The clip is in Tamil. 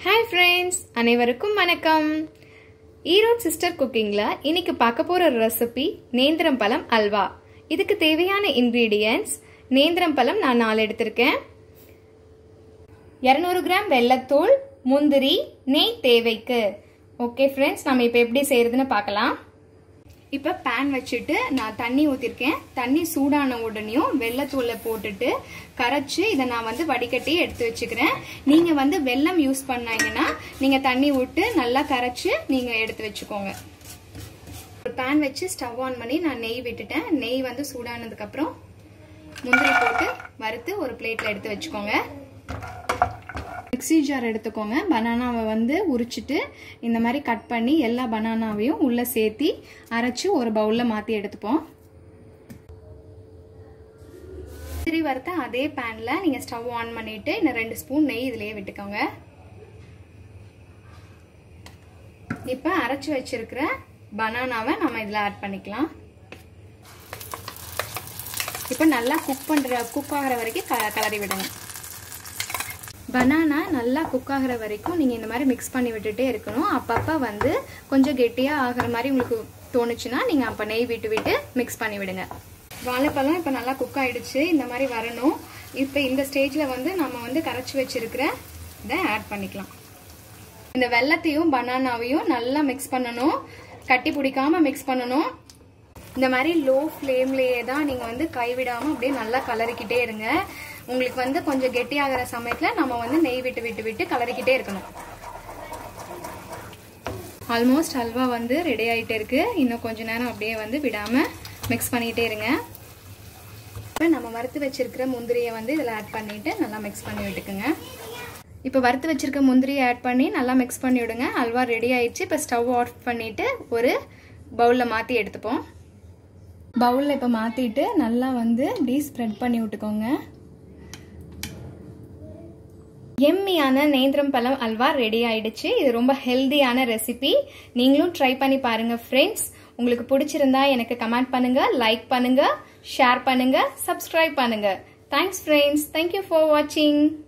ஹாய் ஃப்ரெண்ட்ஸ் அனைவருக்கும் வணக்கம் ஈரோட் சிஸ்டர் குக்கிங்கில் இன்னைக்கு பார்க்க போகிற ரெசிபி நேந்திரம் பழம் அல்வா இதுக்கு தேவையான இன்க்ரீடியன்ட்ஸ் நேந்திரம் பழம் நான் நாலு எடுத்திருக்கேன் இரநூறு கிராம் வெள்ளத்தூள் முந்திரி நெய் தேவைக்கு ஓகே ஃப்ரெண்ட்ஸ் நம்ம இப்போ எப்படி செய்யறதுன்னு பார்க்கலாம் இப்போ பேன் வச்சுட்டு நான் தண்ணி ஊற்றிருக்கேன் தண்ணி சூடான உடனேயும் வெள்ளத்தூளை போட்டுட்டு கரைச்சி இதை நான் வந்து வடிகட்டி எடுத்து வச்சுக்கிறேன் நீங்கள் வந்து வெல்லம் யூஸ் பண்ணீங்கன்னா நீங்கள் தண்ணி விட்டு நல்லா கரைச்சி நீங்கள் எடுத்து வச்சுக்கோங்க ஒரு பேன் வச்சு ஸ்டவ் ஆன் பண்ணி நான் நெய் விட்டுட்டேன் நெய் வந்து சூடானதுக்கப்புறம் முந்திரி போட்டு வறுத்து ஒரு பிளேட்டில் எடுத்து வச்சுக்கோங்க மிக்சி ஜார் எடுத்துக்கோங்க பனானாவை வந்து உரிச்சிட்டு இந்த மாதிரி கட் பண்ணி எல்லா பனானாவையும் உள்ளே சேர்த்தி அரைச்சி ஒரு பவுலில் மாற்றி எடுத்துப்போம் முந்திரி வறுத்த அதே பேனில் நீங்கள் ஸ்டவ் ஆன் பண்ணிவிட்டு இன்னும் ரெண்டு ஸ்பூன் நெய் இதிலேயே விட்டுக்கோங்க இப்போ அரைச்சி வச்சிருக்கிற பனானாவை நம்ம இதில் ஆட் பண்ணிக்கலாம் இப்போ நல்லா குக் பண்ணுற குக் ஆகிற வரைக்கும் க கலரி விடுங்க பனானா நல்லா குக் ஆகிற வரைக்கும் நீங்கள் இந்த மாதிரி மிக்ஸ் பண்ணி விட்டுட்டே இருக்கணும் அப்பப்போ வந்து கொஞ்சம் கெட்டியாக ஆகிற மாதிரி உங்களுக்கு தோணுச்சுன்னா நீங்கள் அப்போ நெய் விட்டு விட்டு மிக்ஸ் பண்ணி விடுங்க வாழைப்பழம் இப்போ நல்லா குக் ஆகிடுச்சு இந்த மாதிரி வரணும் இப்போ இந்த ஸ்டேஜில் வந்து நம்ம வந்து கரைச்சி வச்சிருக்கிற இதை ஆட் பண்ணிக்கலாம் இந்த வெள்ளத்தையும் பனானாவையும் நல்லா மிக்ஸ் பண்ணணும் கட்டி பிடிக்காம மிக்ஸ் பண்ணணும் இந்த மாதிரி லோ ஃப்ளேம்லேயே தான் நீங்கள் வந்து கைவிடாமல் அப்படியே நல்லா கலரிக்கிட்டே இருங்க உங்களுக்கு வந்து கொஞ்சம் கெட்டியாகிற சமயத்தில் நம்ம வந்து நெய் விட்டு விட்டு விட்டு கலரிக்கிட்டே இருக்கணும் ஆல்மோஸ்ட் அல்வா வந்து ரெடி ஆகிட்டே இருக்கு இன்னும் கொஞ்ச நேரம் அப்படியே வந்து விடாமல் மிக்ஸ் பண்ணிக்கிட்டே இருங்க இப்போ நம்ம வறுத்து வச்சிருக்கிற முந்திரியை வந்து இதில் ஆட் பண்ணிட்டு நல்லா மிக்ஸ் பண்ணி விட்டுக்குங்க இப்போ வறுத்து வச்சிருக்க முந்திரியை ஆட் பண்ணி நல்லா மிக்ஸ் பண்ணி விடுங்க அல்வா ரெடி ஆயிடுச்சு இப்போ ஸ்டவ் ஆஃப் பண்ணிட்டு ஒரு பவுலில் மாற்றி எடுத்துப்போம் பவுலில் இப்போ மாற்றிட்டு நல்லா வந்து இப்படி ஸ்ப்ரெட் பண்ணி விட்டுக்கோங்க எம்மியான நேந்திரம் பழம் அல்வா ரெடி ஆயிடுச்சு இது ரொம்ப ஹெல்தியான ரெசிபி நீங்களும் ட்ரை பண்ணி பாருங்க ஃப்ரெண்ட்ஸ் உங்களுக்கு பிடிச்சிருந்தா எனக்கு கமெண்ட் பண்ணுங்க லைக் பண்ணுங்க ஷேர் பண்ணுங்க சப்ஸ்கிரைப் பண்ணுங்க தேங்க்ஸ் ஃப்ரெண்ட்ஸ் தேங்க்யூ ஃபார் வாட்சிங்